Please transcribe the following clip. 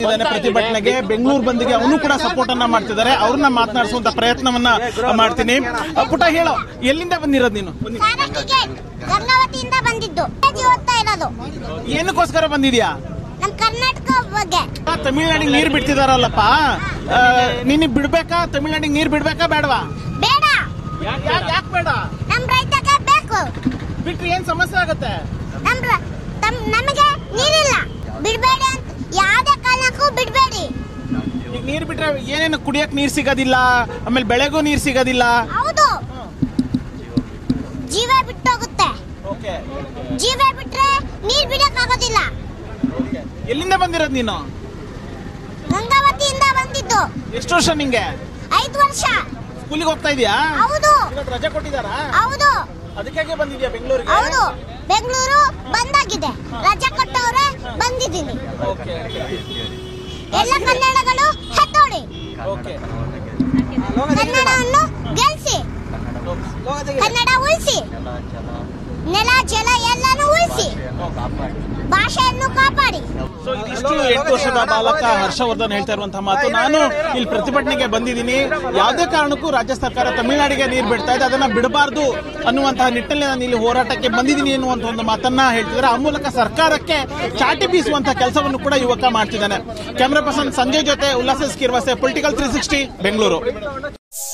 ಇದ್ದಾನೆ ಪ್ರತಿಭಟನೆಗೆ ಬೆಂಗಳೂರು ಬಂದಿಗೆ ಅವನು ಕೂಡ ಸಪೋರ್ಟ್ ಅನ್ನ ಮಾಡ್ತಿದ್ದಾರೆ ಅವ್ರನ್ನ ಮಾತನಾಡಿಸುವಂತ ಪ್ರಯತ್ನವನ್ನ ಮಾಡ್ತೀನಿ ಅ, ಪುಟ ಹೇಳೋ ಎಲ್ಲಿಂದ ಬಂದಿರೋದು ನೀನು ಸಾರಕ್ಕಿಗೆ ಗಂಗಾವತಿಯಿಂದ ಬಂದಿದ್ದು ಕಾಲೇಜಿಗೆ ಓದ್ತಾ ಇರೋದು ಏನಕ್ಕೋಸ್ಕರ ಬಂದಿದ್ಯಾ ನಮ್ ಕರ್ನಾಟಕ ಬಗ್ಗೆ ಆ, ತಮಿಳ್ನಾಡಿಗೆ ನೀರ್ ಬಿಡ್ತಿದಾರಲ್ಲಪ್ಪ ಆ, ನಿನಗ್ ಬಿಡ್ಬೇಕಾ ತಮಿಳ್ನಾಡಿಗೆ ನೀರ್ ಬಿಡ್ಬೇಕಾ ಬೇಡವಾ ಬೇಡ ಯಾಕೆ ಬೇಡ ನಮ್ ರೈತಕ್ಕೆ ಬೇಕು ಬಿಟ್ರೆ ಏನ್ ಸಮಸ್ಯೆ ಆಗತ್ತೆ ನಮ್ ರ- ತಮ್- ನಮಗೆ ನೀರಿಲ್ಲ ಬಿಡ್ಬೇಡಿ ಅಂತ ಯಾವ್ದೇ ಕಾರಣಕ್ಕೂ ಬಿಡ್ಬೇಡಿ ಈಗ ನೀರ್ ಬಿಟ್ರೆ ಏನೇನು ಕುಡಿಯಕ್ ನೀರ್ ಸಿಗೋದಿಲ್ಲ ಆಮೇಲೆ ಬೆಳೆಗೂ ನೀರ್ ಸಿಗೋದಿಲ್ಲ ಹೌದು ಜೀವ ಬಿಟ್ಟೋಗುತ್ತೆ ಓಕೆ ಜೀವ ಬಿಟ್ರೆ ನೀರ್ ಬಿಡಕ್ ಆಗೋದಿಲ್ಲ ಎಲ್ಲಿಂದ ಬಂದಿರೋದು ನೀನು ಗಂಗಾವತಿಯಿಂದ ಬಂದಿದ್ದು ಎಷ್ಟು ವರ್ಷ ನಿಂಗೆ ಐದು ವರ್ಷ ಸ್ಕೂಲಿಗೆ ಹೋಗ್ತಾ ಇದೀಯಾ ಹೌದು ಇವತ್ತು ರಜೆ ಕೊಟ್ಟಿದಾರಾ ಹೌದು ಅದಕ್ಕಾಗೆ ಬಂದಿದ್ಯಾ ಬೆಂಗಳೂರಿಗೆ ಹೌದು ಬೆಂಗಳೂರು ಬಂದಾಗಿದೆ ರಜೆ ಕೊಟ್ಟವ್ರೆ ಬಂದಿದ್ದೀನಿ ಓಕೆ ಎಲ್ಲ ಕನ್ನಡಗಳು ಹತ್ತೋಡಿ ಓಕೆ ಕನ್ನಡವನ್ನು ಗೆಲ್ಸಿ ಕನ್ನಡ ಉಳಿಸಿ ನೆಲ ಜಲ ಎಲ್ಲಾನು ಉಳಿಸಿ ಭಾಷೆಯನ್ನು ಕಾಪಾಡಿ ಸೊ ಇದಿಷ್ಟು ಎಂಟು ವರ್ಷದ ಬಾಲಕ ಹರ್ಷವರ್ಧನ್ ಹೇಳ್ತಾ ಇರುವಂತಹ ಮಾತು ನಾನು ಇಲ್ಲಿ ಪ್ರತಿಭಟನೆಗೆ ಬಂದಿದ್ದೀನಿ ಯಾವುದೇ ಕಾರಣಕ್ಕೂ ರಾಜ್ಯ ಸರ್ಕಾರ ತಮಿಳುನಾಡಿಗೆ ನೀರು ಬಿಡ್ತಾ ಇದೆ ಅದನ್ನ ಬಿಡಬಾರ್ದು ಅನ್ನುವಂತಹ ನಿಟ್ಟಿನಲ್ಲಿ ನಾನು ಇಲ್ಲಿ ಹೋರಾಟಕ್ಕೆ ಬಂದಿದ್ದೀನಿ ಅನ್ನುವಂತ ಒಂದು ಮಾತನ್ನ ಹೇಳ್ತಿದ್ದಾರೆ ಆ ಮೂಲಕ ಸರ್ಕಾರಕ್ಕೆ ಚಾಟಿ ಬೀಸುವಂತಹ ಕೆಲಸವನ್ನು ಕೂಡ ಯುವಕ ಮಾಡ್ತಿದ್ದಾನೆ ಕ್ಯಾಮ್ರಾ ಪರ್ಸನ್ ಸಂಜಯ್ ಜೊತೆ ಉಲ್ಲಾಸ ಸ್ಕಿರ್ವಾಸೆ ಪೊಲಿಟಿಕಲ್ ತ್ರೀ ಸಿಕ್ಸ್ಟಿ ಬೆಂಗಳೂರು